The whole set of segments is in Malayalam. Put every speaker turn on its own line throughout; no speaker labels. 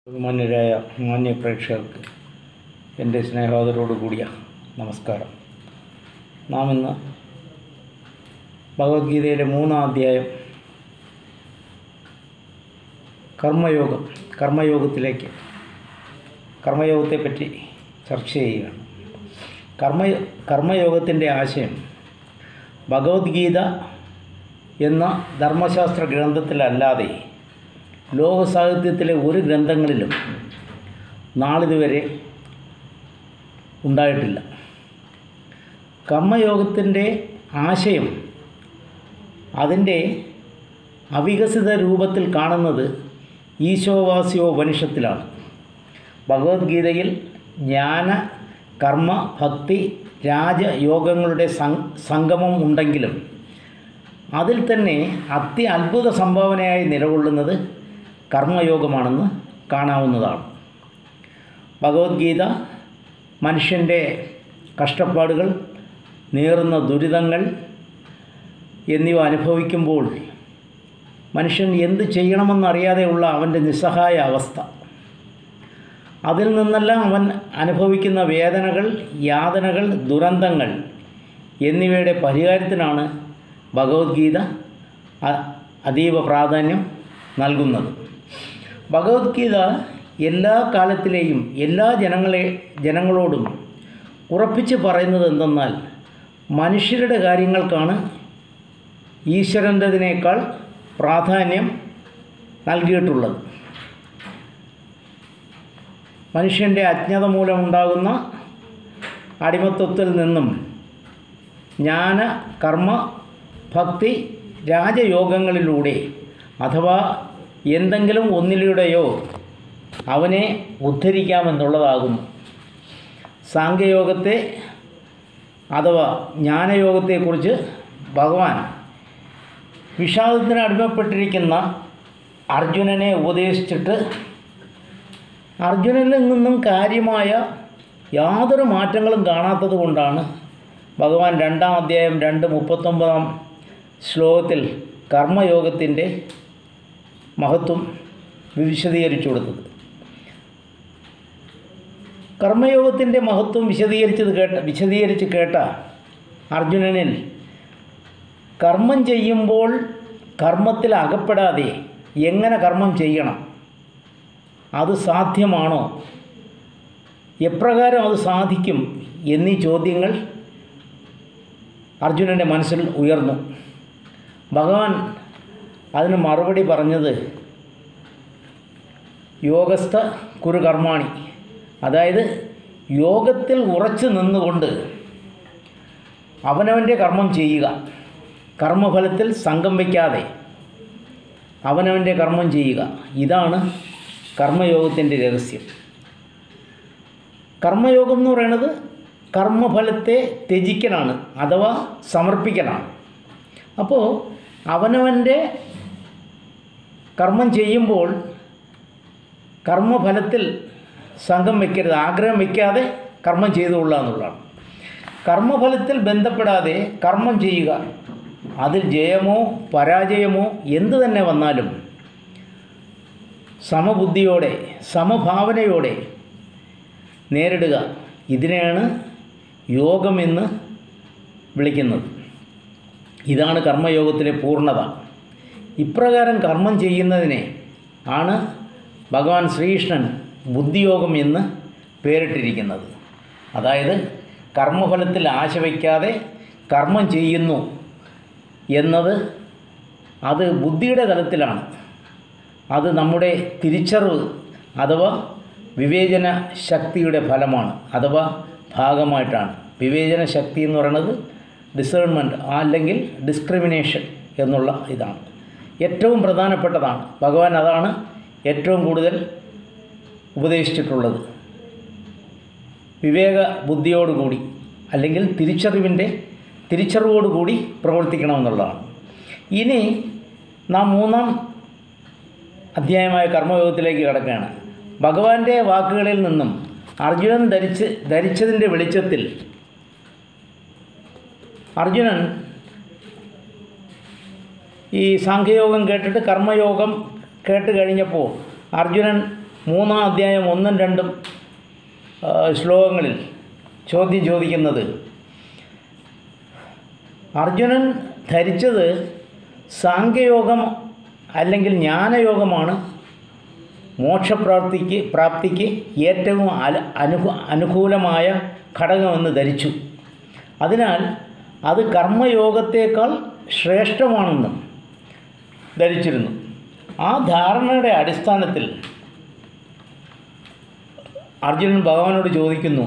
ബഹുമാന്യരായ മാന്യ പ്രേക്ഷകർക്ക് എൻ്റെ സ്നേഹാദരോടു കൂടിയ നമസ്കാരം നാം ഇന്ന് ഭഗവത്ഗീതയിലെ മൂന്നാം അധ്യായം കർമ്മയോഗം കർമ്മയോഗത്തിലേക്ക് കർമ്മയോഗത്തെപ്പറ്റി ചർച്ച ചെയ്യുകയാണ് കർമ്മ കർമ്മയോഗത്തിൻ്റെ ആശയം ഭഗവത്ഗീത എന്ന ധർമ്മശാസ്ത്ര ഗ്രന്ഥത്തിലല്ലാതെ ലോകസാഹിത്യത്തിലെ ഒരു ഗ്രന്ഥങ്ങളിലും നാളിതുവരെ ഉണ്ടായിട്ടില്ല കർമ്മയോഗത്തിൻ്റെ ആശയം അതിൻ്റെ അവികസിത രൂപത്തിൽ കാണുന്നത് ഈശോവാസ്യോ ഉപനിഷത്തിലാണ് ഭഗവത്ഗീതയിൽ ജ്ഞാന കർമ്മ ഭക്തി രാജയോഗങ്ങളുടെ സംഗമം ഉണ്ടെങ്കിലും അതിൽ തന്നെ അത്യത്ഭുത സംഭാവനയായി നിലകൊള്ളുന്നത് കർമ്മയോഗമാണെന്ന് കാണാവുന്നതാണ് ഭഗവത്ഗീത മനുഷ്യൻ്റെ കഷ്ടപ്പാടുകൾ നേറുന്ന ദുരിതങ്ങൾ എന്നിവ അനുഭവിക്കുമ്പോൾ മനുഷ്യൻ എന്ത് ചെയ്യണമെന്നറിയാതെയുള്ള അവൻ്റെ നിസ്സഹായ അവസ്ഥ അതിൽ നിന്നെല്ലാം അവൻ അനുഭവിക്കുന്ന വേദനകൾ യാതനകൾ ദുരന്തങ്ങൾ എന്നിവയുടെ പരിഹാരത്തിനാണ് ഭഗവത്ഗീത അതീവ പ്രാധാന്യം നൽകുന്നത് ഭഗവത്ഗീത എല്ലാ കാലത്തിലെയും എല്ലാ ജനങ്ങളെ ജനങ്ങളോടും ഉറപ്പിച്ച് പറയുന്നത് എന്തെന്നാൽ മനുഷ്യരുടെ കാര്യങ്ങൾക്കാണ് ഈശ്വരൻ്റെതിനേക്കാൾ പ്രാധാന്യം നൽകിയിട്ടുള്ളത് മനുഷ്യൻ്റെ അജ്ഞത മൂലമുണ്ടാകുന്ന അടിമത്വത്തിൽ നിന്നും ജ്ഞാന കർമ്മ ഭക്തി രാജയോഗങ്ങളിലൂടെ അഥവാ എന്തെങ്കിലും ഒന്നിലൂടെയോ അവനെ ഉദ്ധരിക്കാമെന്നുള്ളതാകുന്നു സാങ്കേയോഗത്തെ അഥവാ ജ്ഞാനയോഗത്തെക്കുറിച്ച് ഭഗവാൻ വിഷാദത്തിന് അടിമപ്പെട്ടിരിക്കുന്ന അർജുനനെ ഉപദേശിച്ചിട്ട് അർജുനനിൽ നിന്നും കാര്യമായ യാതൊരു മാറ്റങ്ങളും കാണാത്തത് കൊണ്ടാണ് ഭഗവാൻ രണ്ടാം അധ്യായം രണ്ട് മുപ്പത്തൊമ്പതാം ശ്ലോകത്തിൽ കർമ്മയോഗത്തിൻ്റെ മഹത്വം വിശദീകരിച്ചു കൊടുത്തത് കർമ്മയോഗത്തിൻ്റെ മഹത്വം വിശദീകരിച്ചത് കേട്ട വിശദീകരിച്ച് കേട്ട അർജുനനിൽ കർമ്മം ചെയ്യുമ്പോൾ കർമ്മത്തിൽ അകപ്പെടാതെ എങ്ങനെ കർമ്മം ചെയ്യണം അത് സാധ്യമാണോ എപ്രകാരം അത് സാധിക്കും എന്നീ ചോദ്യങ്ങൾ അർജുനൻ്റെ മനസ്സിൽ ഉയർന്നു ഭഗവാൻ അതിന് മറുപടി പറഞ്ഞത് യോഗസ്ഥ കുരു കർമാണി അതായത് യോഗത്തിൽ ഉറച്ചു നിന്നുകൊണ്ട് അവനവൻ്റെ കർമ്മം ചെയ്യുക കർമ്മഫലത്തിൽ സംഘം വയ്ക്കാതെ അവനവൻ്റെ കർമ്മം ചെയ്യുക ഇതാണ് കർമ്മയോഗത്തിൻ്റെ രഹസ്യം കർമ്മയോഗം എന്ന് പറയുന്നത് കർമ്മഫലത്തെ ത്യജിക്കലാണ് അഥവാ സമർപ്പിക്കലാണ് അപ്പോൾ അവനവൻ്റെ കർമ്മം ചെയ്യുമ്പോൾ കർമ്മഫലത്തിൽ സംഘം വയ്ക്കരുത് ആഗ്രഹം വയ്ക്കാതെ കർമ്മം ചെയ്തുകൊള്ളുക എന്നുള്ളതാണ് കർമ്മഫലത്തിൽ ബന്ധപ്പെടാതെ കർമ്മം ചെയ്യുക അതിൽ ജയമോ പരാജയമോ എന്തു തന്നെ വന്നാലും സമബുദ്ധിയോടെ സമഭാവനയോടെ നേരിടുക ഇതിനെയാണ് യോഗമെന്ന് വിളിക്കുന്നത് ഇതാണ് കർമ്മയോഗത്തിലെ പൂർണ്ണത ഇപ്രകാരം കർമ്മം ചെയ്യുന്നതിനെ ആണ് ഭഗവാൻ ശ്രീകൃഷ്ണൻ ബുദ്ധിയോഗം എന്ന് പേരിട്ടിരിക്കുന്നത് അതായത് കർമ്മഫലത്തിൽ ആശ വയ്ക്കാതെ കർമ്മം ചെയ്യുന്നു എന്നത് അത് ബുദ്ധിയുടെ തലത്തിലാണ് അത് നമ്മുടെ തിരിച്ചറിവ് അഥവാ വിവേചന ശക്തിയുടെ ഫലമാണ് അഥവാ ഭാഗമായിട്ടാണ് വിവേചന ശക്തി എന്ന് പറയുന്നത് ഡിസേൺമെൻറ്റ് അല്ലെങ്കിൽ ഡിസ്ക്രിമിനേഷൻ എന്നുള്ള ഇതാണ് ഏറ്റവും പ്രധാനപ്പെട്ടതാണ് ഭഗവാൻ അതാണ് ഏറ്റവും കൂടുതൽ ഉപദേശിച്ചിട്ടുള്ളത് വിവേക ബുദ്ധിയോടുകൂടി അല്ലെങ്കിൽ തിരിച്ചറിവിൻ്റെ തിരിച്ചറിവോടുകൂടി പ്രവർത്തിക്കണമെന്നുള്ളതാണ് ഇനി നാം മൂന്നാം അധ്യായമായ കർമ്മയോഗത്തിലേക്ക് കിടക്കുകയാണ് ഭഗവാന്റെ വാക്കുകളിൽ നിന്നും അർജുനൻ ധരിച്ച് ധരിച്ചതിൻ്റെ വെളിച്ചത്തിൽ അർജുനൻ ഈ സാഖ്യയോഗം കേട്ടിട്ട് കർമ്മയോഗം കേട്ട് കഴിഞ്ഞപ്പോൾ അർജുനൻ മൂന്നാം അധ്യായം ഒന്നും രണ്ടും ആ, ശ്ലോകങ്ങളിൽ ചോദ്യം ചോദിക്കുന്നത് അർജുനൻ ധരിച്ചത് സാങ്കേയോഗം അല്ലെങ്കിൽ ജ്ഞാനയോഗമാണ് മോക്ഷപ്രാപ്തിക്ക് പ്രാപ്തിക്ക് ഏറ്റവും അല അനുകൂ അനുകൂലമായ ഘടകമെന്ന് ധരിച്ചു അതിനാൽ അത് കർമ്മയോഗത്തേക്കാൾ ശ്രേഷ്ഠമാണെന്നും ധരിച്ചിരുന്നു ആ ധാരണയുടെ അടിസ്ഥാനത്തിൽ അർജുനൻ ഭഗവാനോട് ചോദിക്കുന്നു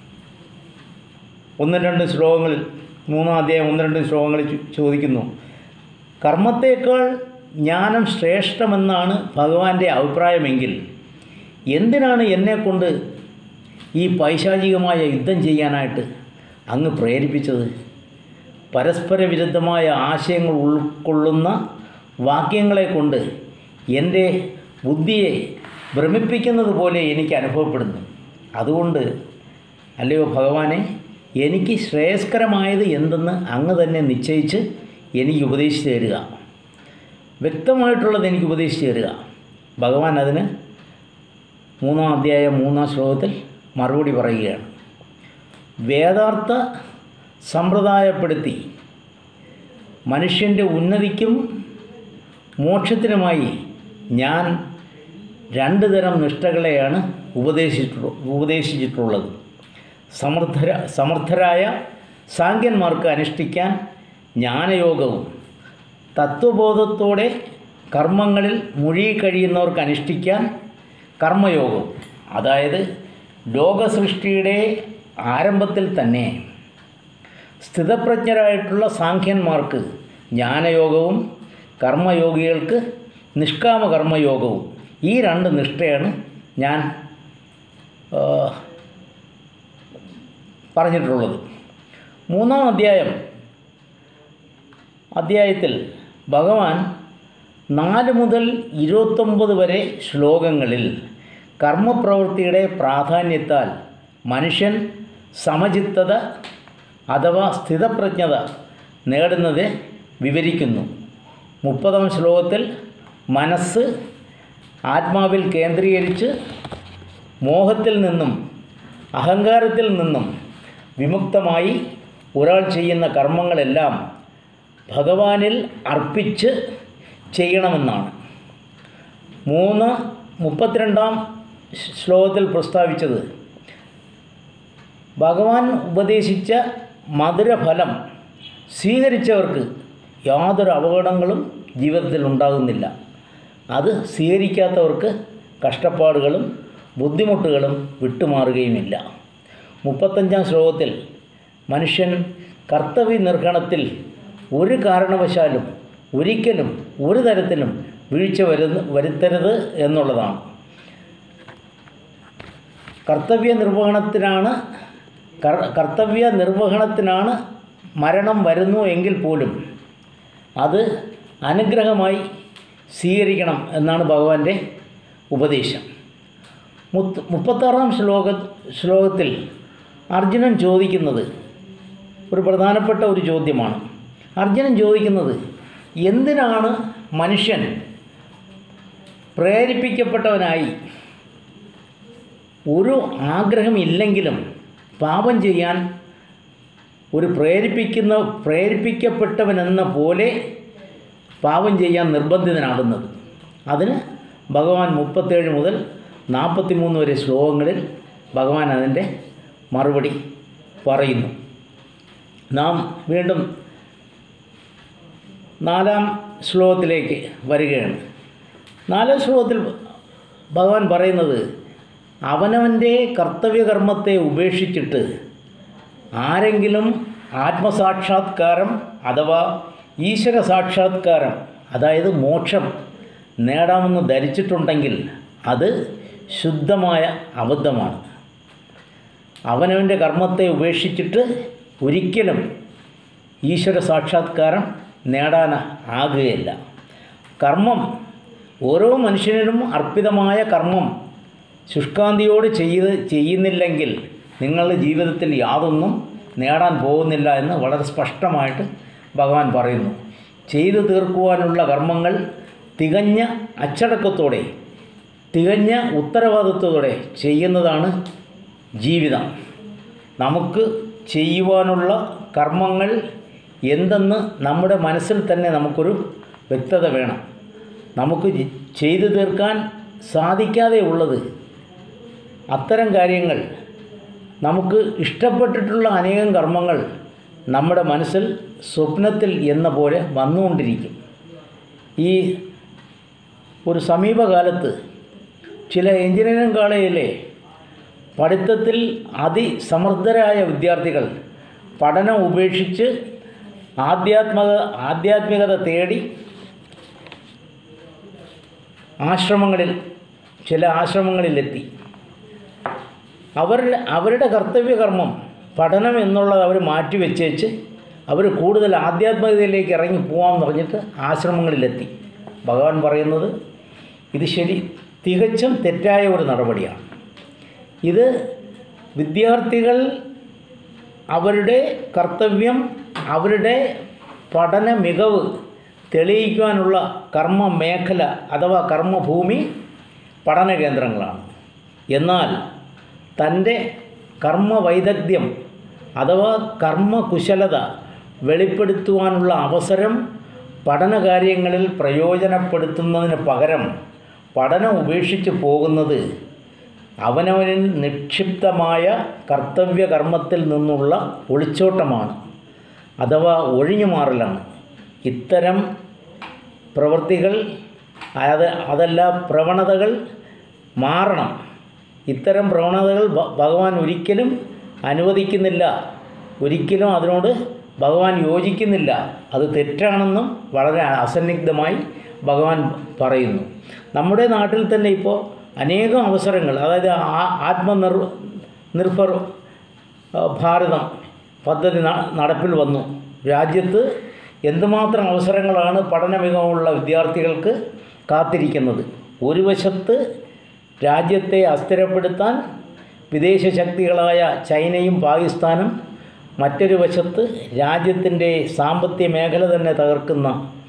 ഒന്ന് രണ്ട് ശ്ലോകങ്ങളിൽ മൂന്നാം അധ്യായം ഒന്ന് രണ്ട് ശ്ലോകങ്ങളിൽ ചോ- ചോദിക്കുന്നു കർമ്മത്തേക്കാൾ ജ്ഞാനം ശ്രേഷ്ഠമെന്നാണ് ഭഗവാന്റെ അഭിപ്രായമെങ്കിൽ എന്തിനാണ് എന്നെക്കൊണ്ട് ഈ പൈശാചികമായ യുദ്ധം ചെയ്യാനായിട്ട് അങ്ങ് പ്രേരിപ്പിച്ചത് പരസ്പര വിരുദ്ധമായ ആശയങ്ങൾ ഉൾക്കൊള്ളുന്ന വാക്യങ്ങളെ കൊണ്ട് എൻ്റെ ബുദ്ധിയെ ഭ്രമിപ്പിക്കുന്നത് പോലെ എനിക്ക് അനുഭവപ്പെടുന്നു അതുകൊണ്ട് അല്ലയോ ഭഗവാനെ എനിക്ക് ശ്രേയസ്കരമായത് എന്തെന്ന് അങ്ങ് തന്നെ നിശ്ചയിച്ച് എനിക്ക് ഉപദേശിച്ചു തരിക വ്യക്തമായിട്ടുള്ളത് എനിക്ക് ഉപദേശിച്ചു തരിക ഭഗവാൻ അതിന് മൂന്നാം അധ്യായം മൂന്നാം ശ്ലോകത്തിൽ മറുപടി പറയുകയാണ് വേദാർത്ഥ സമ്പ്രദായപ്പെടുത്തി മനുഷ്യൻ്റെ ഉന്നതിക്കും മോക്ഷത്തിനുമായി ഞാൻ രണ്ട് തരം നിഷ്ഠകളെയാണ് ഉപദേശിച്ചിട്ടുള്ള ഉപദേശിച്ചിട്ടുള്ളത് സമർത്ഥര സമർത്ഥരായ സാങ്കന്മാർക്ക് അനുഷ്ഠിക്കാൻ ജ്ഞാനയോഗവും തത്വബോധത്തോടെ കർമ്മങ്ങളിൽ മുഴുകിക്കഴിയുന്നവർക്ക് അനുഷ്ഠിക്കാൻ കർമ്മയോഗവും അതായത് ലോകസൃഷ്ടിയുടെ ആരംഭത്തിൽ തന്നെ സ്ഥിതപ്രജ്ഞരായിട്ടുള്ള സാഖ്യന്മാർക്ക് ജ്ഞാനയോഗവും കർമ്മയോഗികൾക്ക് നിഷ്കാമ കർമ്മയോഗവും ഈ രണ്ട് നിഷ്ഠയാണ് ഞാൻ ആ, പറഞ്ഞിട്ടുള്ളത് മൂന്നാം അധ്യായം അധ്യായത്തിൽ ഭഗവാൻ നാല് മുതൽ ഇരുപത്തൊമ്പത് വരെ ശ്ലോകങ്ങളിൽ കർമ്മപ്രവൃത്തിയുടെ പ്രാധാന്യത്താൽ മനുഷ്യൻ സമചിത്തത അഥവാ സ്ഥിതപ്രജ്ഞത നേടുന്നത് വിവരിക്കുന്നു മുപ്പതാം ശ്ലോകത്തിൽ മനസ്സ് ആത്മാവിൽ കേന്ദ്രീകരിച്ച് മോഹത്തിൽ നിന്നും അഹങ്കാരത്തിൽ നിന്നും വിമുക്തമായി ഒരാൾ ചെയ്യുന്ന കർമ്മങ്ങളെല്ലാം ഭഗവാനിൽ അർപ്പിച്ച് ചെയ്യണമെന്നാണ് മൂന്ന് മുപ്പത്തിരണ്ടാം ശ്ലോകത്തിൽ പ്രസ്താവിച്ചത് ഭഗവാൻ ഉപദേശിച്ച മധുരഫലം സ്വീകരിച്ചവർക്ക് യാതൊരു അപകടങ്ങളും ജീവിതത്തിൽ ഉണ്ടാകുന്നില്ല അത് സ്വീകരിക്കാത്തവർക്ക് കഷ്ടപ്പാടുകളും ബുദ്ധിമുട്ടുകളും വിട്ടുമാറുകയുമില്ല മുപ്പത്തഞ്ചാം ശ്ലോകത്തിൽ മനുഷ്യൻ കർത്തവ്യ നിർഗണത്തിൽ ഒരു കാരണവശാലും ഒരിക്കലും ഒരു തരത്തിലും വീഴ്ച വരുന്ന വരുത്തരുത് എന്നുള്ളതാണ് കർത്തവ്യ നിർവഹണത്തിനാണ് കർ- കർത്തവ്യ നിർവഹണത്തിനാണ് മരണം വരുന്നു എങ്കിൽ പോലും അത് അനുഗ്രഹമായി സ്വീകരിക്കണം എന്നാണ് ഭഗവാന്റെ ഉപദേശം മുത്ത് മുപ്പത്താറാം ശ്ലോക ശ്ലോകത്തിൽ അർജുനൻ ചോദിക്കുന്നത് ഒരു പ്രധാനപ്പെട്ട ഒരു ചോദ്യമാണ് അർജുനൻ ചോദിക്കുന്നത് എന്തിനാണ് മനുഷ്യൻ പ്രേരിപ്പിക്കപ്പെട്ടവനായി ഒരു ആഗ്രഹമില്ലെങ്കിലും പാപം ചെയ്യാൻ ഒരു പ്രേരിപ്പിക്കുന്ന പ്രേരിപ്പിക്കപ്പെട്ടവനെന്ന പോലെ പാപം ചെയ്യാൻ നിർബന്ധിതനാകുന്നത് അതിന് ഭഗവാൻ മുപ്പത്തേഴ് മുതൽ നാൽപ്പത്തി മൂന്ന് വരെ ശ്ലോകങ്ങളിൽ ഭഗവാൻ അതിൻ്റെ മറുപടി പറയുന്നു നാം വീണ്ടും നാലാം ശ്ലോകത്തിലേക്ക് വരികയാണ് നാലാം ശ്ലോകത്തിൽ ഭഗവാൻ പറയുന്നത് അവനവൻ്റെ കർത്തവ്യകർമ്മത്തെ ഉപേക്ഷിച്ചിട്ട് ആരെങ്കിലും ആത്മസാക്ഷാത്കാരം അഥവാ ഈശ്വര സാക്ഷാത്കാരം അതായത് മോക്ഷം നേടാമെന്ന് ധരിച്ചിട്ടുണ്ടെങ്കിൽ അത് ശുദ്ധമായ അബദ്ധമാണ് അവനവൻ്റെ കർമ്മത്തെ ഉപേക്ഷിച്ചിട്ട് ഒരിക്കലും ഈശ്വര സാക്ഷാത്കാരം നേടാൻ ആകുകയില്ല കർമ്മം ഓരോ മനുഷ്യനും അർപ്പിതമായ കർമ്മം ശുഷ്കാന്തിയോട് ചെയ്ത് ചെയ്യുന്നില്ലെങ്കിൽ നിങ്ങളുടെ ജീവിതത്തിൽ യാതൊന്നും നേടാൻ പോകുന്നില്ല എന്ന് വളരെ സ്പഷ്ടമായിട്ട് ഭഗവാൻ പറയുന്നു ചെയ്തു തീർക്കുവാനുള്ള കർമ്മങ്ങൾ തികഞ്ഞ അച്ചടക്കത്തോടെ തികഞ്ഞ ഉത്തരവാദിത്വത്തോടെ ചെയ്യുന്നതാണ് ജീവിതം നമുക്ക് ചെയ്യുവാനുള്ള കർമ്മങ്ങൾ എന്തെന്ന് നമ്മുടെ മനസ്സിൽ തന്നെ നമുക്കൊരു വ്യക്തത വേണം നമുക്ക് ജി- ചെയ്തു തീർക്കാൻ സാധിക്കാതെ ഉള്ളത് അത്തരം കാര്യങ്ങൾ നമുക്ക് ഇഷ്ടപ്പെട്ടിട്ടുള്ള അനേകം കർമ്മങ്ങൾ നമ്മുടെ മനസ്സിൽ സ്വപ്നത്തിൽ എന്ന പോലെ വന്നുകൊണ്ടിരിക്കും ഈ ഒരു സമീപകാലത്ത് ചില എഞ്ചിനീയറിംഗ് കോളേജിലെ പഠിത്തത്തിൽ അതിസമർത്ഥരായ വിദ്യാർത്ഥികൾ പഠനം ഉപേക്ഷിച്ച് ആധ്യാത്മക ആധ്യാത്മികത തേടി ആശ്രമങ്ങളിൽ ചില ആശ്രമങ്ങളിലെത്തി അവരുടെ അവരുടെ കർത്തവ്യകർമ്മം പഠനം എന്നുള്ളത് അവർ മാറ്റിവെച്ചേച്ച് അവർ കൂടുതൽ ആധ്യാത്മികതയിലേക്ക് ഇറങ്ങി പോകാമെന്ന് പറഞ്ഞിട്ട് ആശ്രമങ്ങളിലെത്തി ഭഗവാൻ പറയുന്നത് ഇത് ശരി തികച്ചും തെറ്റായ ഒരു നടപടിയാണ് ഇത് വിദ്യാർത്ഥികൾ അവരുടെ കർത്തവ്യം അവരുടെ പഠന മികവ് തെളിയിക്കുവാനുള്ള കർമ്മ മേഖല അഥവാ കർമ്മഭൂമി പഠന കേന്ദ്രങ്ങളാണ് എന്നാൽ തൻ്റെ കർമ്മ വൈദഗ്ധ്യം അഥവാ കർമ്മകുശലത വെളിപ്പെടുത്തുവാനുള്ള അവസരം പഠനകാര്യങ്ങളിൽ പ്രയോജനപ്പെടുത്തുന്നതിന് പകരം പഠനം ഉപേക്ഷിച്ച് പോകുന്നത് അവനവനിൽ നിക്ഷിപ്തമായ കർത്തവ്യകർമ്മത്തിൽ നിന്നുള്ള ഒളിച്ചോട്ടമാണ് അഥവാ ഒഴിഞ്ഞുമാറലാണ് ഇത്തരം പ്രവൃത്തികൾ അത് അതല്ല പ്രവണതകൾ മാറണം ഇത്തരം പ്രവണതകൾ ഭ- ഭഗവാൻ ഒരിക്കലും അനുവദിക്കുന്നില്ല ഒരിക്കലും അതിനോട് ഭഗവാൻ യോജിക്കുന്നില്ല അത് തെറ്റാണെന്നും വളരെ അസന്നിഗ്ധമായി ഭഗവാൻ പറയുന്നു നമ്മുടെ നാട്ടിൽ തന്നെ ഇപ്പോൾ അനേകം അവസരങ്ങൾ അതായത് ആ- ആത്മനിർ നിർഭർ ആ, ഭാരതം പദ്ധതി ന- നടപ്പിൽ വന്നു രാജ്യത്ത് എന്തുമാത്രം അവസരങ്ങളാണ് പഠന മികവുള്ള വിദ്യാർത്ഥികൾക്ക് കാത്തിരിക്കുന്നത് ഒരു വശത്ത് രാജ്യത്തെ അസ്ഥിരപ്പെടുത്താൻ വിദേശ ശക്തികളായ ചൈനയും പാകിസ്ഥാനും മറ്റൊരു വശത്ത് രാജ്യത്തിൻ്റെ സാമ്പത്തിക മേഖല തന്നെ തകർക്കുന്ന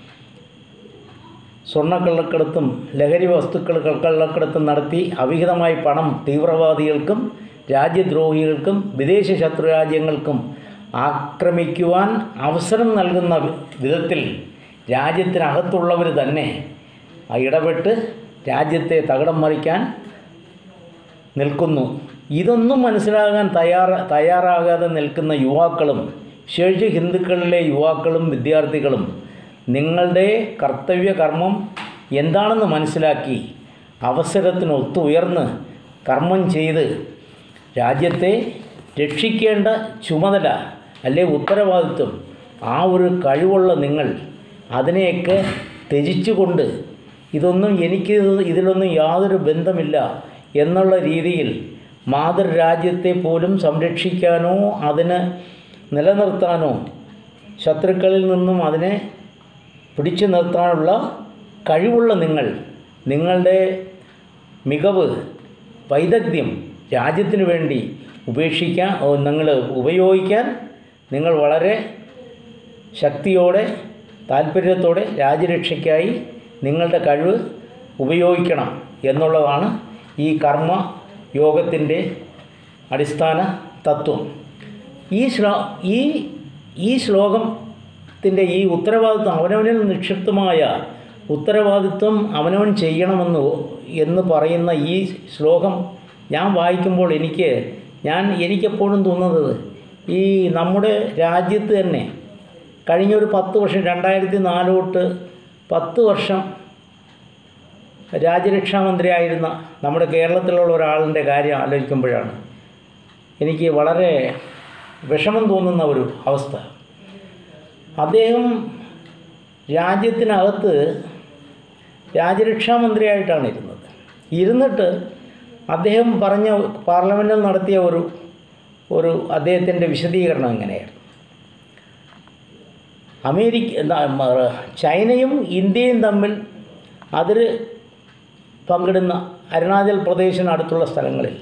സ്വർണ്ണക്കള്ളക്കടത്തും ലഹരി വസ്തുക്കൾ കള്ളക്കടത്തും നടത്തി അവിഹിതമായി പണം തീവ്രവാദികൾക്കും രാജ്യദ്രോഹികൾക്കും വിദേശ ശത്രു രാജ്യങ്ങൾക്കും ആക്രമിക്കുവാൻ അവസരം നൽകുന്ന വി- വിധത്തിൽ രാജ്യത്തിനകത്തുള്ളവർ തന്നെ ആ ഇടപെട്ട് രാജ്യത്തെ തകിടം മറിക്കാൻ നിൽക്കുന്നു ഇതൊന്നും മനസ്സിലാകാൻ തയ്യാറ തയ്യാറാകാതെ നിൽക്കുന്ന യുവാക്കളും ശേഷി ഹിന്ദുക്കളിലെ യുവാക്കളും വിദ്യാർത്ഥികളും നിങ്ങളുടെ കർത്തവ്യകർമ്മം എന്താണെന്ന് മനസ്സിലാക്കി അവസരത്തിന് ഒത്തുയർന്ന് കർമ്മം ചെയ്ത് രാജ്യത്തെ രക്ഷിക്കേണ്ട ചുമതല അല്ലെ ഉത്തരവാദിത്വം ആ ഒരു കഴിവുള്ള നിങ്ങൾ അതിനെയൊക്കെ ത്യജിച്ചുകൊണ്ട് ഇതൊന്നും എനിക്ക് ഇത് ഇതിലൊന്നും യാതൊരു ബന്ധമില്ല എന്നുള്ള രീതിയിൽ മാതൃരാജ്യത്തെ പോലും സംരക്ഷിക്കാനോ അതിന് നിലനിർത്താനോ ശത്രുക്കളിൽ നിന്നും അതിനെ പിടിച്ചു നിർത്താനുള്ള കഴിവുള്ള നിങ്ങൾ നിങ്ങളുടെ മികവ് വൈദഗ്ധ്യം രാജ്യത്തിന് വേണ്ടി ഉപേക്ഷിക്കാൻ ഓ, നിങ്ങൾ ഉപയോഗിക്കാൻ നിങ്ങൾ വളരെ ശക്തിയോടെ താല്പര്യത്തോടെ രാജ്യരക്ഷയ്ക്കായി നിങ്ങളുടെ കഴിവ് ഉപയോഗിക്കണം എന്നുള്ളതാണ് ഈ കർമ്മ യോഗത്തിൻ്റെ അടിസ്ഥാന തത്വം ഈ ശ്ലോ ഈ ഈ ശ്ലോകത്തിൻ്റെ ഈ ഉത്തരവാദിത്വം അവനവനിൽ നിക്ഷിപ്തമായ ഉത്തരവാദിത്വം അവനവൻ ചെയ്യണമെന്ന് എന്ന് പറയുന്ന ഈ ശ്ലോകം ഞാൻ വായിക്കുമ്പോൾ എനിക്ക് ഞാൻ എനിക്കെപ്പോഴും തോന്നുന്നത് ഈ നമ്മുടെ രാജ്യത്ത് തന്നെ കഴിഞ്ഞൊരു പത്ത് വർഷം രണ്ടായിരത്തി നാല് തൊട്ട് പത്ത് വർഷം രാജ്യരക്ഷാമന്ത്രിയായിരുന്ന നമ്മുടെ കേരളത്തിലുള്ള ഒരാളിൻ്റെ കാര്യം ആലോചിക്കുമ്പോഴാണ് എനിക്ക് വളരെ വിഷമം തോന്നുന്ന ഒരു അവസ്ഥ അദ്ദേഹം രാജ്യത്തിനകത്ത് രാജ്യരക്ഷാമന്ത്രിയായിട്ടാണ് ഇരുന്നത് ഇരുന്നിട്ട് അദ്ദേഹം പറഞ്ഞ പാർലമെൻറ്റിൽ നടത്തിയ ഒരു ഒരു അദ്ദേഹത്തിൻ്റെ വിശദീകരണം ഇങ്ങനെയായിരുന്നു അമേരിക്ക എന്താ, മ- ചൈനയും ഇന്ത്യയും തമ്മിൽ അതിർ പങ്കിടുന്ന അരുണാചൽ പ്രദേശിനടുത്തുള്ള സ്ഥലങ്ങളിൽ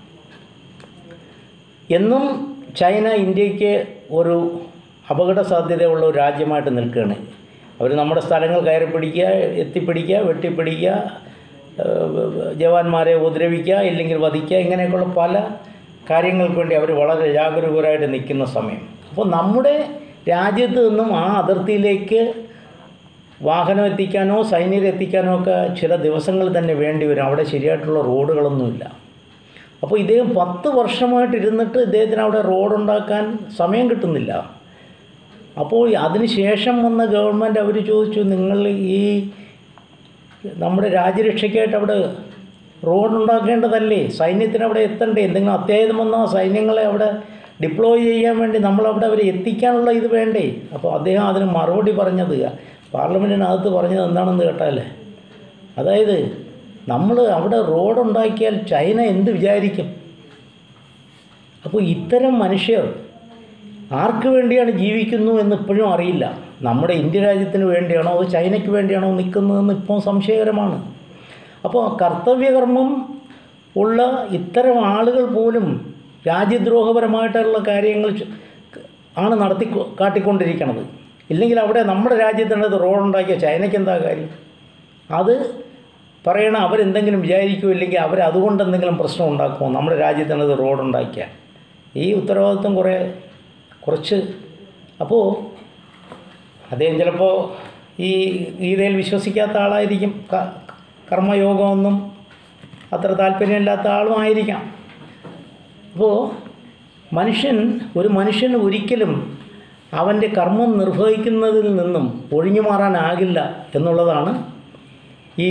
എന്നും ചൈന ഇന്ത്യക്ക് ഒരു അപകട സാധ്യതയുള്ള ഒരു രാജ്യമായിട്ട് നിൽക്കുകയാണ് അവർ നമ്മുടെ സ്ഥലങ്ങൾ കയറി പിടിക്കുക എത്തിപ്പിടിക്കുക വെട്ടിപ്പിടിക്കുക ഏഹ്, ജവാന്മാരെ ഉപദ്രവിക്കുക ഇല്ലെങ്കിൽ വധിക്കുക ഇങ്ങനെയൊക്കെയുള്ള പല കാര്യങ്ങൾക്ക് വേണ്ടി അവർ വളരെ ജാഗരൂകരായിട്ട് നിൽക്കുന്ന സമയം അപ്പോൾ നമ്മുടെ രാജ്യത്ത് നിന്നും ആ അതിർത്തിയിലേക്ക് വാഹനം എത്തിക്കാനോ സൈനികരെ എത്തിക്കാനോ ഒക്കെ ചില ദിവസങ്ങൾ തന്നെ വേണ്ടി വരും അവിടെ ശരിയായിട്ടുള്ള റോഡുകളൊന്നുമില്ല അപ്പോൾ ഇദ്ദേഹം പത്ത് വർഷമായിട്ട് ഇരുന്നിട്ട് ഇദ്ദേഹത്തിന് അവിടെ റോഡുണ്ടാക്കാൻ സമയം കിട്ടുന്നില്ല അപ്പോൾ അതിന് ശേഷം വന്ന ഗവൺമെൻറ് അവർ ചോദിച്ചു നിങ്ങൾ ഈ നമ്മുടെ രാജ്യരക്ഷയ്ക്കായിട്ട് അവിടെ റോഡ് ഉണ്ടാക്കേണ്ടതല്ലേ സൈന്യത്തിന് അവിടെ എത്തണ്ടേ എന്തെങ്കിലും അത്യാഹിതം വന്നാൽ സൈന്യങ്ങളെ അവിടെ ഡിപ്ലോയ് ചെയ്യാൻ വേണ്ടി നമ്മളവിടെ അവരെ എത്തിക്കാനുള്ള ഇത് വേണ്ടേ അപ്പോൾ അദ്ദേഹം അതിന് മറുപടി പറഞ്ഞത് പാർലമെൻറ്റിനകത്ത് പറഞ്ഞത് എന്താണെന്ന് കേട്ടാൽ അതായത് നമ്മൾ അവിടെ റോഡ് ഉണ്ടാക്കിയാൽ ചൈന എന്ത് വിചാരിക്കും അപ്പോൾ ഇത്തരം മനുഷ്യർ ആർക്ക് വേണ്ടിയാണ് ജീവിക്കുന്നു എന്ന് ഇപ്പോഴും അറിയില്ല നമ്മുടെ ഇന്ത്യ രാജ്യത്തിന് വേണ്ടിയാണോ അതോ ചൈനയ്ക്ക് വേണ്ടിയാണോ നിൽക്കുന്നതെന്ന് ഇപ്പോൾ സംശയകരമാണ് അപ്പോൾ കർത്തവ്യകർമ്മം ഉള്ള ഇത്തരം ആളുകൾ പോലും രാജ്യദ്രോഹപരമായിട്ടുള്ള കാര്യങ്ങൾ ചെ- ആണ് നടത്തി കാട്ടിക്കൊണ്ടിരിക്കുന്നത് ഇല്ലെങ്കിൽ അവിടെ നമ്മുടെ രാജ്യത്തിനകത്ത് റോഡുണ്ടാക്കിയ ചൈനയ്ക്ക് എന്താ കാര്യം അത് പറയണം അവരെന്തെങ്കിലും വിചാരിക്കുമോ ഇല്ലെങ്കിൽ അവർ അതുകൊണ്ട് എന്തെങ്കിലും പ്രശ്നം ഉണ്ടാക്കുമോ നമ്മുടെ രാജ്യത്തിനകത്ത് റോഡുണ്ടാക്കിയാൽ ഈ ഉത്തരവാദിത്വം കുറേ കുറച്ച് അപ്പോൾ അദ്ദേഹം ചിലപ്പോൾ ഈ ഗീതയിൽ വിശ്വസിക്കാത്ത ആളായിരിക്കും ക- കർമ്മയോഗമൊന്നും അത്ര താല്പര്യമില്ലാത്ത ആളും ആയിരിക്കാം അപ്പോൾ മനുഷ്യൻ ഒരു മനുഷ്യന് ഒരിക്കലും അവൻ്റെ കർമ്മം നിർവഹിക്കുന്നതിൽ നിന്നും ഒഴിഞ്ഞു മാറാനാകില്ല എന്നുള്ളതാണ് ഈ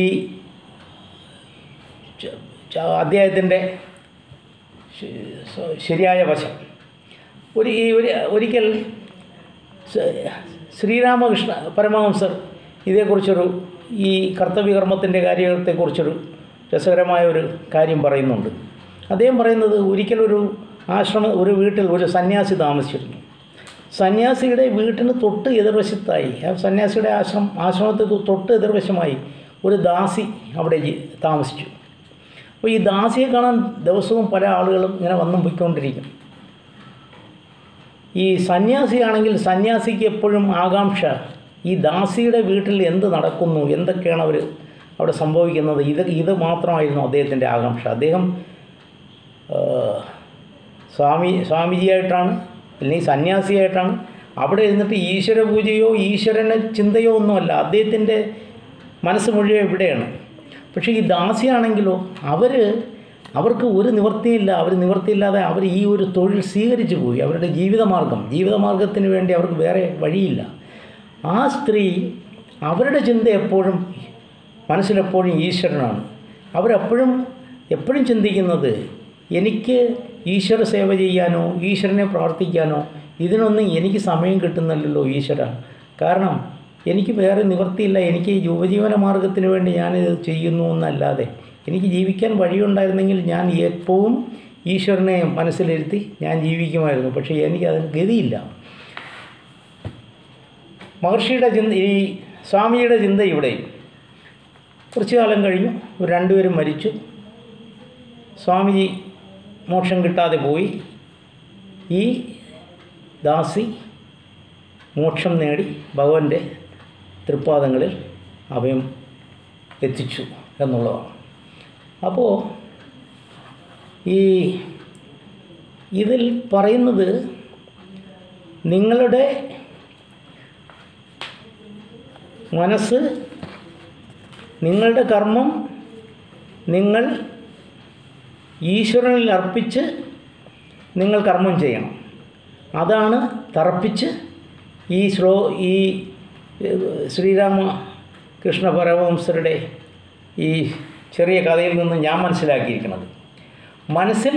ച- ച- അദ്ദേഹത്തിൻ്റെ ശ- ശ- ശരിയായ വശം ഒരു ഈ ഒരു ഒരിക്കൽ സ- ശ്രീരാമകൃഷ്ണ പരമഹംസർ ഇതേക്കുറിച്ചൊരു ഈ കർത്തവ്യകർമ്മത്തിൻ്റെ കാര്യത്തെക്കുറിച്ചൊരു രസകരമായ ഒരു കാര്യം പറയുന്നുണ്ട് അദ്ദേഹം പറയുന്നത് ഒരിക്കലൊരു ആശ്രമ ഒരു വീട്ടിൽ ഒരു സന്യാസി താമസിച്ചിരുന്നു സന്യാസിയുടെ വീട്ടിന് തൊട്ട് എതിർവശത്തായി ആ സന്യാസിയുടെ ആശ്രമം ആശ്രമത്തിൽ തൊ- തൊട്ട് എതിർവശമായി ഒരു ദാസി അവിടെ ജി- താമസിച്ചു അപ്പോൾ ഈ ദാസിയെ കാണാൻ ദിവസവും പല ആളുകളും ഇങ്ങനെ വന്നും പോയിക്കൊണ്ടിരിക്കും ഈ സന്യാസിയാണെങ്കിൽ സന്യാസിക്ക് എപ്പോഴും ആകാംക്ഷ ഈ ദാസിയുടെ വീട്ടിൽ എന്ത് നടക്കുന്നു എന്തൊക്കെയാണ് അവർ അവിടെ സംഭവിക്കുന്നത് ഇത് ഇത് മാത്രമായിരുന്നു അദ്ദേഹത്തിൻ്റെ ആകാംക്ഷ അദ്ദേഹം ആ, സ്വാമി സ്വാമിജിയായിട്ടാണ് അല്ലെങ്കിൽ സന്യാസിയായിട്ടാണ് അവിടെ ഇരുന്നിട്ട് ഈശ്വര പൂജയോ ഈശ്വരനെ ചിന്തയോ ഒന്നുമല്ല അദ്ദേഹത്തിൻ്റെ മനസ്സ് മുഴുവൻ ഇവിടെയാണ് പക്ഷേ ഈ ദാസിയാണെങ്കിലോ അവർ അവർക്ക് ഒരു നിവൃത്തിയില്ല അവർ നിവൃത്തിയില്ലാതെ അവർ ഈ ഒരു തൊഴിൽ സ്വീകരിച്ചു പോയി അവരുടെ ജീവിതമാർഗം ജീവിതമാർഗത്തിന് വേണ്ടി അവർക്ക് വേറെ വഴിയില്ല ആ സ്ത്രീ അവരുടെ ചിന്ത എപ്പോഴും മനസ്സിലെപ്പോഴും ഈശ്വരനാണ് അവരെപ്പോഴും എപ്പോഴും ചിന്തിക്കുന്നത് എനിക്ക് ഈശ്വര സേവ ചെയ്യാനോ ഈശ്വരനെ പ്രാർത്ഥിക്കാനോ ഇതിനൊന്നും എനിക്ക് സമയം കിട്ടുന്നില്ലല്ലോ ഈശ്വര കാരണം എനിക്ക് വേറെ നിവൃത്തിയില്ല എനിക്ക് ഈ ഉപജീവന മാർഗത്തിന് വേണ്ടി ഞാനിത് ചെയ്യുന്നു എന്നല്ലാതെ എനിക്ക് ജീവിക്കാൻ വഴിയുണ്ടായിരുന്നെങ്കിൽ ഞാൻ എപ്പോഴും ഈശ്വരനെ മനസ്സിലിരുത്തി ഞാൻ ജീവിക്കുമായിരുന്നു പക്ഷേ എനിക്ക് അതിന് ഗതിയില്ല മഹർഷിയുടെ ചിന്ത ഈ സ്വാമിയുടെ ചിന്ത ഇവിടെയും കുറച്ചു കാലം കഴിഞ്ഞു ഇവർ രണ്ടുപേരും മരിച്ചു സ്വാമിജി മോക്ഷം കിട്ടാതെ പോയി ഈ ദാസി മോക്ഷം നേടി ഭഗവാന്റെ തൃപ്പാദങ്ങളിൽ അഭയം എത്തിച്ചു എന്നുള്ളതാണ് അപ്പോൾ ഈ ഇതിൽ പറയുന്നത് നിങ്ങളുടെ മനസ്സ് നിങ്ങളുടെ കർമ്മം നിങ്ങൾ ഈശ്വരനിൽ അർപ്പിച്ച് നിങ്ങൾ കർമ്മം ചെയ്യണം അതാണ് തറപ്പിച്ച് ഈ ശ്ലോ ഈ ഏഹ്, ശ്രീരാമ കൃഷ്ണ പരമഹംസരുടെ ഈ ചെറിയ കഥയിൽ നിന്ന് ഞാൻ മനസ്സിലാക്കിയിരിക്കുന്നത് മനസ്സിൽ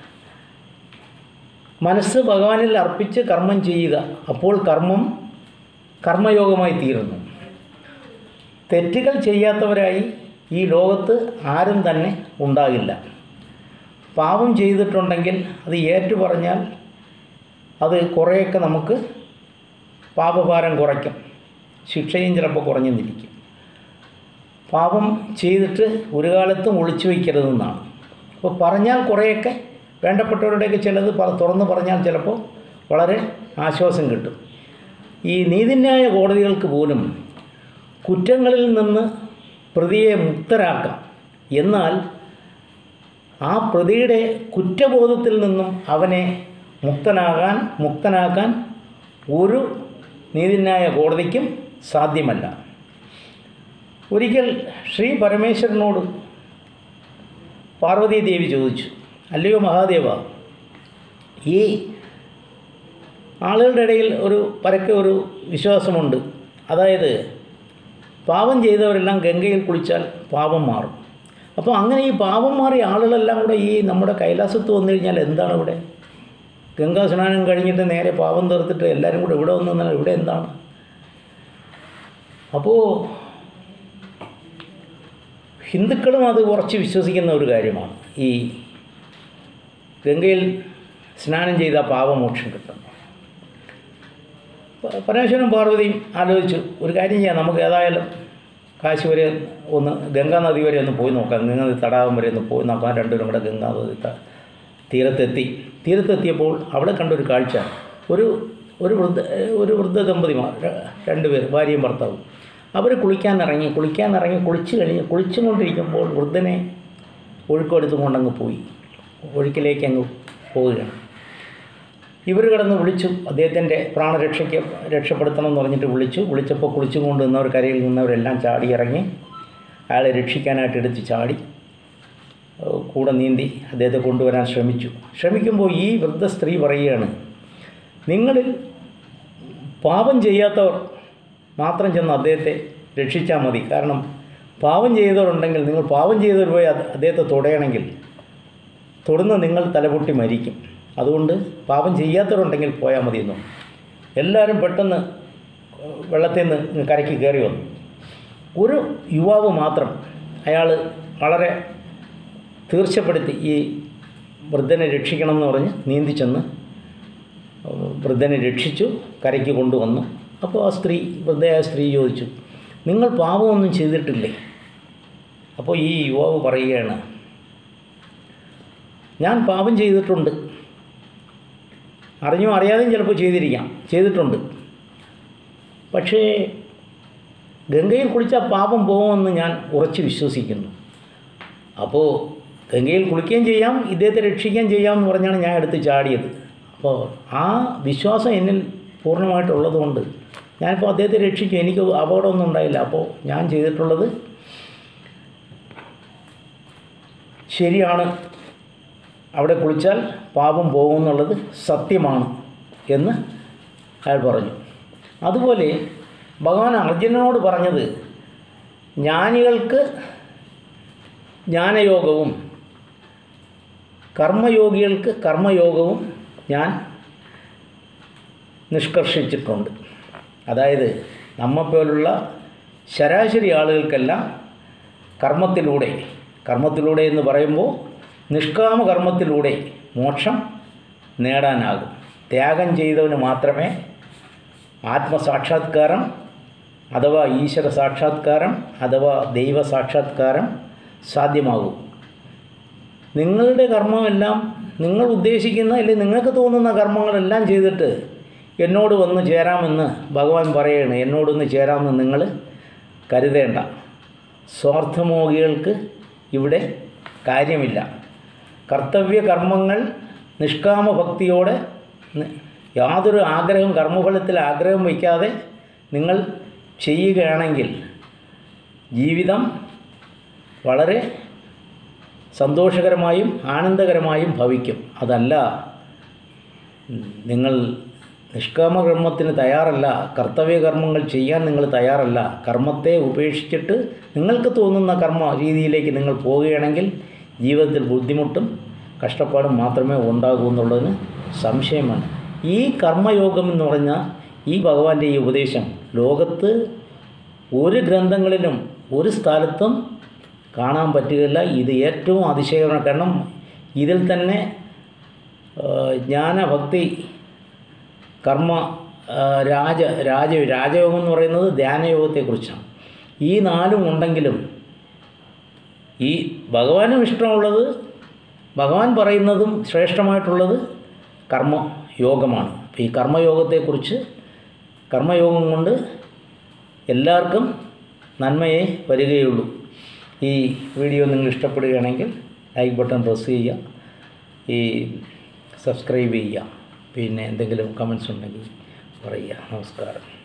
മനസ്സ് ഭഗവാനിൽ അർപ്പിച്ച് കർമ്മം ചെയ്യുക അപ്പോൾ കർമ്മം കർമ്മയോഗമായി തീരുന്നു തെറ്റുകൾ ചെയ്യാത്തവരായി ഈ ലോകത്ത് ആരും തന്നെ ഉണ്ടാകില്ല പാപം ചെയ്തിട്ടുണ്ടെങ്കിൽ അത് ഏറ്റു പറഞ്ഞാൽ അത് കുറേയൊക്കെ നമുക്ക് പാപഭാരം കുറയ്ക്കും ശിക്ഷയും ചിലപ്പോൾ കുറഞ്ഞെന്നിരിക്കും പാപം ചെയ്തിട്ട് ഒരു കാലത്തും ഒളിച്ചു വയ്ക്കരുതെന്നാണ് അപ്പോൾ പറഞ്ഞാൽ കുറേയൊക്കെ വേണ്ടപ്പെട്ടവരുടെയൊക്കെ ചിലത് പറ- തുറന്ന് പറഞ്ഞാൽ ചിലപ്പോൾ വളരെ ആശ്വാസം കിട്ടും ഈ നീതിന്യായ കോടതികൾക്ക് പോലും കുറ്റങ്ങളിൽ നിന്ന് പ്രതിയെ മുക്തരാക്കാം എന്നാൽ ആ പ്രതിയുടെ കുറ്റബോധത്തിൽ നിന്നും അവനെ മുക്തനാകാൻ മുക്തനാക്കാൻ ഒരു നീതിന്യായ കോടതിക്കും സാധ്യമല്ല ഒരിക്കൽ ശ്രീ പരമേശ്വരനോട് പാർവതീ ദേവി ചോദിച്ചു അല്ലയോ മഹാദേവ ഈ ആളുകളുടെ ഇടയിൽ ഒരു പരക്കെ ഒരു വിശ്വാസമുണ്ട് അതായത് പാപം ചെയ്തവരെല്ലാം ഗംഗയിൽ കുളിച്ചാൽ പാപം മാറും അപ്പോൾ അങ്ങനെ ഈ പാപം മാറിയ ആളുകളെല്ലാം കൂടെ ഈ നമ്മുടെ കൈലാസത്ത് വന്നു കഴിഞ്ഞാൽ എന്താണ് ഇവിടെ ഗംഗാ സ്നാനം കഴിഞ്ഞിട്ട് നേരെ പാപം തീർത്തിട്ട് എല്ലാവരും കൂടെ ഇവിടെ വന്നു നിന്നാൽ ഇവിടെ എന്താണ് അപ്പോൾ ഹിന്ദുക്കളും അത് കുറച്ച് വിശ്വസിക്കുന്ന ഒരു കാര്യമാണ് ഈ ഗംഗയിൽ സ്നാനം ചെയ്ത പാപമോക്ഷം കിട്ടും പ- പരമേശ്വരനും പാർവതിയും ആലോചിച്ചു ഒരു കാര്യം ചെയ്യാം നമുക്ക് ഏതായാലും കാശി വരെ ഒന്ന് ഗംഗാ നദി വരെ ഒന്ന് പോയി നോക്കാം ഗംഗാ നദി തടാകം വരെ ഒന്ന് പോയി നോക്കാം രണ്ടുപേരും കൂടെ ഗംഗാ നദി ത- തീരത്തെത്തി തീരത്തെത്തിയപ്പോൾ അവിടെ കണ്ടൊരു കാഴ്ച ഒരു ഒരു വൃദ്ധ ഒരു വൃദ്ധ ദമ്പതിമാർ ര- രണ്ടുപേർ ഭാര്യയും ഭർത്താവും അവർ കുളിക്കാൻ ഇറങ്ങി കുളിക്കാൻ ഇറങ്ങി കുളിച്ച് കഴിഞ്ഞ് കുളിച്ചുകൊണ്ടിരിക്കുമ്പോൾ വൃദ്ധനെ ഒഴുക്കെടുത്തും കൊണ്ടങ്ങ് പോയി ഒഴുക്കിലേക്ക് അങ്ങ് പോവുകയാണ് ഇവർ കിടന്ന് വിളിച്ചു അദ്ദേഹത്തിൻ്റെ പ്രാണരക്ഷയ്ക്ക് രക്ഷപ്പെടുത്തണം എന്ന് പറഞ്ഞിട്ട് വിളിച്ചു വിളിച്ചപ്പോൾ കുളിച്ചു കൊണ്ട് നിന്നവർ കരയിൽ നിന്നവരെല്ലാം ചാടി ഇറങ്ങി അയാളെ രക്ഷിക്കാനായിട്ട് എടുത്ത് ചാടി ഏഹ് കൂടെ നീന്തി അദ്ദേഹത്തെ കൊണ്ടുവരാൻ ശ്രമിച്ചു ശ്രമിക്കുമ്പോൾ ഈ വൃദ്ധ സ്ത്രീ പറയുകയാണ് നിങ്ങളിൽ പാപം ചെയ്യാത്തവർ മാത്രം ചെന്ന് അദ്ദേഹത്തെ രക്ഷിച്ചാൽ മതി കാരണം പാപം ചെയ്തവരുണ്ടെങ്കിൽ നിങ്ങൾ പാപം ചെയ്തവർ പോയി അത് അദ്ദേഹത്തെ തൊടയണമെങ്കിൽ തൊടുന്ന നിങ്ങൾ തലപൊട്ടി മരിക്കും അതുകൊണ്ട് പാപം ചെയ്യാത്തവരുണ്ടെങ്കിൽ പോയാൽ മതിയെന്നു എല്ലാവരും പെട്ടെന്ന് വെള്ളത്തിൽ നിന്ന് കരയ്ക്ക് കയറി വന്നു ഒരു യുവാവ് മാത്രം അയാൾ വളരെ തീർച്ചപ്പെടുത്തി ഈ വൃദ്ധനെ രക്ഷിക്കണം എന്ന് പറഞ്ഞ് നീന്തി ചെന്ന് വൃദ്ധനെ രക്ഷിച്ചു കരയ്ക്ക് കൊണ്ടുവന്നു അപ്പോൾ ആ സ്ത്രീ വൃദ്ധയായ സ്ത്രീ ചോദിച്ചു നിങ്ങൾ പാപമൊന്നും ചെയ്തിട്ടില്ലേ അപ്പോൾ ഈ യുവാവ് പറയുകയാണ് ഞാൻ പാപം ചെയ്തിട്ടുണ്ട് അറിഞ്ഞോ അറിയാതെയും ചിലപ്പോൾ ചെയ്തിരിക്കാം ചെയ്തിട്ടുണ്ട് പക്ഷേ ഗംഗയിൽ കുളിച്ചാൽ പാപം പോകുമെന്ന് ഞാൻ ഉറച്ച് വിശ്വസിക്കുന്നു അപ്പോൾ ഗംഗയിൽ കുളിക്കുകയും ചെയ്യാം ഇദ്ദേഹത്തെ രക്ഷിക്കുകയും ചെയ്യാം എന്ന് പറഞ്ഞാണ് ഞാൻ എടുത്ത് ചാടിയത് അപ്പോൾ ആ വിശ്വാസം എന്നിൽ പൂർണ്ണമായിട്ടുള്ളതുകൊണ്ട് ഞാനിപ്പോൾ അദ്ദേഹത്തെ രക്ഷിക്കും എനിക്ക് അപകടമൊന്നും ഉണ്ടായില്ല അപ്പോൾ ഞാൻ ചെയ്തിട്ടുള്ളത് ശരിയാണ് അവിടെ കുളിച്ചാൽ പാപം പോകുമെന്നുള്ളത് സത്യമാണ് എന്ന് അയാൾ പറഞ്ഞു അതുപോലെ ഭഗവാൻ അർജുനനോട് പറഞ്ഞത് ജ്ഞാനികൾക്ക് ജ്ഞാനയോഗവും കർമ്മയോഗികൾക്ക് കർമ്മയോഗവും ഞാൻ നിഷ്കർഷിച്ചിട്ടുണ്ട് അതായത് നമ്മെപ്പോലുള്ള ശരാശരി ആളുകൾക്കെല്ലാം കർമ്മത്തിലൂടെ കർമ്മത്തിലൂടെ എന്ന് പറയുമ്പോൾ നിഷ്കാമ കർമ്മത്തിലൂടെ മോക്ഷം നേടാനാകും ത്യാഗം ചെയ്തവന് മാത്രമേ ആത്മസാക്ഷാത്കാരം അഥവാ ഈശ്വര സാക്ഷാത്കാരം അഥവാ ദൈവ സാക്ഷാത്കാരം സാധ്യമാകൂ നിങ്ങളുടെ കർമ്മമെല്ലാം നിങ്ങൾ ഉദ്ദേശിക്കുന്ന അല്ലെങ്കിൽ നിങ്ങൾക്ക് തോന്നുന്ന കർമ്മങ്ങളെല്ലാം ചെയ്തിട്ട് എന്നോട് വന്ന് ചേരാമെന്ന് ഭഗവാൻ പറയണം എന്നോടൊന്ന് ചേരാമെന്ന് നിങ്ങൾ കരുതേണ്ട സ്വാർത്ഥമോഹികൾക്ക് ഇവിടെ കാര്യമില്ല കർത്തവ്യ കർമ്മങ്ങൾ നിഷ്കാമ ഭക്തിയോടെ നി- യാതൊരു ആഗ്രഹം കർമ്മഫലത്തിൽ ആഗ്രഹം വയ്ക്കാതെ നിങ്ങൾ ചെയ്യുകയാണെങ്കിൽ ജീവിതം വളരെ സന്തോഷകരമായും ആനന്ദകരമായും ഭവിക്കും അതല്ല നിങ്ങൾ നിഷ്കാമകർമ്മത്തിന് തയ്യാറല്ല കർത്തവ്യകർമ്മങ്ങൾ ചെയ്യാൻ നിങ്ങൾ തയ്യാറല്ല കർമ്മത്തെ ഉപേക്ഷിച്ചിട്ട് നിങ്ങൾക്ക് തോന്നുന്ന കർമ്മ രീതിയിലേക്ക് നിങ്ങൾ പോവുകയാണെങ്കിൽ ജീവിതത്തിൽ ബുദ്ധിമുട്ടും കഷ്ടപ്പാടും മാത്രമേ ഉണ്ടാകൂ എന്നുള്ളതിന് സംശയമാണ് ഈ കർമ്മയോഗം എന്ന് പറഞ്ഞ ഈ ഭഗവാന്റെ ഈ ഉപദേശം ലോകത്ത് ഒരു ഗ്രന്ഥങ്ങളിലും ഒരു സ്ഥലത്തും കാണാൻ പറ്റുകയില്ല ഇത് ഏറ്റവും അതിശയകരമാണ് കാരണം ഇതിൽ തന്നെ ആ, ജ്ഞാനഭക്തി കർമ്മ ആ, രാജ രാജ രാജയോഗം എന്ന് പറയുന്നത് ധ്യാനയോഗത്തെക്കുറിച്ചാണ് ഈ നാലും ഉണ്ടെങ്കിലും ഈ ഭഗവാനും ഇഷ്ടമുള്ളത് ഭഗവാൻ പറയുന്നതും ശ്രേഷ്ഠമായിട്ടുള്ളത് കർമ്മ യോഗമാണ് അപ്പോൾ ഈ കർമ്മയോഗത്തെക്കുറിച്ച് കർമ്മയോഗം കൊണ്ട് എല്ലാവർക്കും നന്മയെ വരികയുള്ളൂ ഈ വീഡിയോ നിങ്ങൾ ഇഷ്ടപ്പെടുകയാണെങ്കിൽ ലൈക്ക് ബട്ടൺ പ്രസ് ചെയ്യുക ഈ സബ്സ്ക്രൈബ് ചെയ്യുക പിന്നെ എന്തെങ്കിലും കമൻസ് ഉണ്ടെങ്കിൽ പറയുക നമസ്കാരം